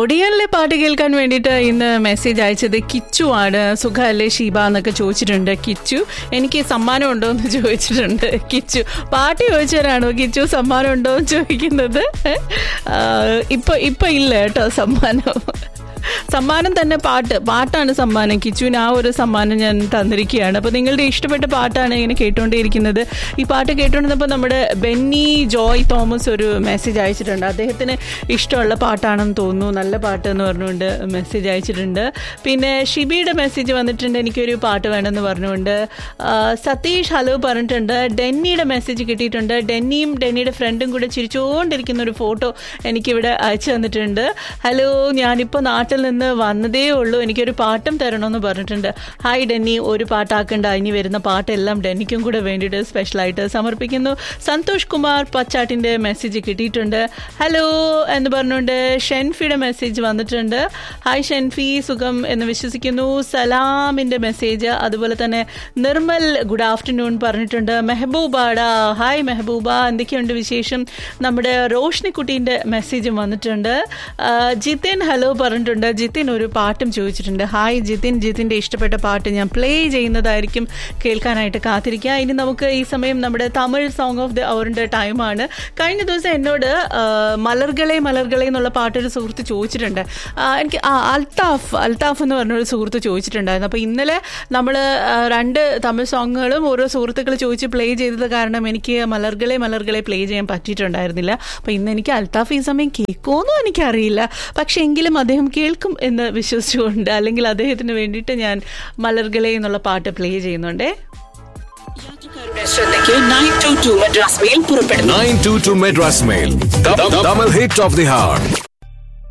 ഒടിയനിലെ പാട്ട് കേൾക്കാൻ വേണ്ടിയിട്ട് ഇന്ന് മെസ്സേജ് അയച്ചത് കിച്ചു ആണ് സുഖമല്ലേ ഷീബ എന്നൊക്കെ ചോദിച്ചിട്ടുണ്ട് കിച്ചു എനിക്ക് സമ്മാനം ഉണ്ടോ എന്ന് ചോദിച്ചിട്ടുണ്ട് കിച്ചു പാട്ട് ചോദിച്ചവരാണോ കിച്ചു സമ്മാനം ഉണ്ടോ എന്ന് ചോദിക്കുന്നത് ആ, ഇപ്പൊ ഇപ്പൊ ഇല്ല കേട്ടോ സമ്മാനം സമ്മാനം തന്നെ പാട്ട് പാട്ടാണ് സമ്മാനം കിച്ചുവിന് ആ ഒരു സമ്മാനം ഞാൻ തന്നിരിക്കുകയാണ് അപ്പോൾ നിങ്ങളുടെ ഇഷ്ടപ്പെട്ട പാട്ടാണ് ഇങ്ങനെ കേട്ടുകൊണ്ടേയിരിക്കുന്നത് ഈ പാട്ട് കേട്ടുകൊണ്ടിരുന്നപ്പോൾ നമ്മുടെ ബെന്നി ജോയ് തോമസ് ഒരു മെസ്സേജ് അയച്ചിട്ടുണ്ട് അദ്ദേഹത്തിന് ഇഷ്ടമുള്ള പാട്ടാണെന്ന് തോന്നുന്നു നല്ല പാട്ട് എന്ന് പറഞ്ഞുകൊണ്ട് മെസ്സേജ് അയച്ചിട്ടുണ്ട് പിന്നെ ഷിബിയുടെ മെസ്സേജ് വന്നിട്ടുണ്ട് എനിക്കൊരു പാട്ട് വേണമെന്ന് പറഞ്ഞുകൊണ്ട് ആ, സതീഷ് ഹലോ പറഞ്ഞിട്ടുണ്ട് ഡെന്നിയുടെ മെസ്സേജ് കിട്ടിയിട്ടുണ്ട് ഡെന്നിയും ഡെന്നിയുടെ ഫ്രണ്ടും കൂടെ ചിരിച്ചുകൊണ്ടിരിക്കുന്ന ഒരു ഫോട്ടോ എനിക്കിവിടെ അയച്ചു തന്നിട്ടുണ്ട് ഹലോ ഞാനിപ്പോൾ നാട്ടിൽ നിന്ന് വന്നതേ ഉള്ളൂ എനിക്കൊരു പാട്ടും തരണമെന്ന് പറഞ്ഞിട്ടുണ്ട് ഹായ് ഡെന്നി ഒരു പാട്ടാക്കണ്ട ഇനി വരുന്ന പാട്ടെല്ലാം ഡെന്നിക്കും കൂടെ വേണ്ടിയിട്ട് സ്പെഷ്യലായിട്ട് സമർപ്പിക്കുന്നു സന്തോഷ് കുമാർ പച്ചാട്ടിൻ്റെ മെസ്സേജ് കിട്ടിയിട്ടുണ്ട് ഹലോ എന്ന് പറഞ്ഞുകൊണ്ട് ഷെൻഫിയുടെ മെസ്സേജ് വന്നിട്ടുണ്ട് ഹായ് ഷെൻഫി സുഖം എന്ന് വിശ്വസിക്കുന്നു സലാമിൻ്റെ മെസ്സേജ് അതുപോലെ തന്നെ നിർമ്മൽ ഗുഡ് ആഫ്റ്റർനൂൺ പറഞ്ഞിട്ടുണ്ട് മെഹബൂബാടാ ഹായ് മെഹബൂബ എന്തൊക്കെയുണ്ട് വിശേഷം നമ്മുടെ റോഷ്നിക്കുട്ടീൻ്റെ മെസ്സേജും വന്നിട്ടുണ്ട് ആ, ജിതിൻ ഹലോ പറഞ്ഞിട്ടുണ്ട് ജിതിൻ ഒരു പാട്ടും ചോദിച്ചിട്ടുണ്ട് ഹായ് ജിതിൻ ജിതിൻ്റെ ഇഷ്ടപ്പെട്ട പാട്ട് ഞാൻ പ്ലേ ചെയ്യുന്നതായിരിക്കും കേൾക്കാനായിട്ട് കാത്തിരിക്കുക ഇനി നമുക്ക് ഈ സമയം നമ്മുടെ തമിഴ് സോങ് ഓഫ് ദി അവറിൻ്റെ ടൈമാണ് കഴിഞ്ഞ ദിവസം എന്നോട് ആ, മലർകളെ മലർകളെ എന്നുള്ള പാട്ടൊരു സുഹൃത്ത് ചോദിച്ചിട്ടുണ്ട് ആ, എനിക്ക് ആ അൽത്താഫ് അൽത്താഫ് എന്ന് പറഞ്ഞൊരു സുഹൃത്ത് ചോദിച്ചിട്ടുണ്ടായിരുന്നു അപ്പോൾ ഇന്നലെ നമ്മൾ രണ്ട് തമിഴ് സോങ്ങുകളും ഓരോ സുഹൃത്തുക്കൾ ചോദിച്ച് പ്ലേ ചെയ്തത് കാരണം എനിക്ക് മലർകളെ മലർകളെ പ്ലേ ചെയ്യാൻ പറ്റിയിട്ടുണ്ടായിരുന്നില്ല അപ്പോൾ ഇന്ന് എനിക്ക് അൽത്താഫ് ഈ സമയം കേൾക്കുമെന്നും എനിക്കറിയില്ല പക്ഷേ എങ്കിലും അദ്ദേഹം കേൾക്കും എന്ന് വിശ്വസിച്ചുകൊണ്ട് അല്ലെങ്കിൽ അദ്ദേഹത്തിന് വേണ്ടിയിട്ട് ഞാൻ മലർകളെ എന്നുള്ള പാട്ട് പ്ലേ ചെയ്യുന്നുണ്ടേ ശ്രദ്ധയ്ക്ക് nine two two Madras mail പുറപ്പെടുന്നു 922 Madras Mail. The, the, double hit of the heart.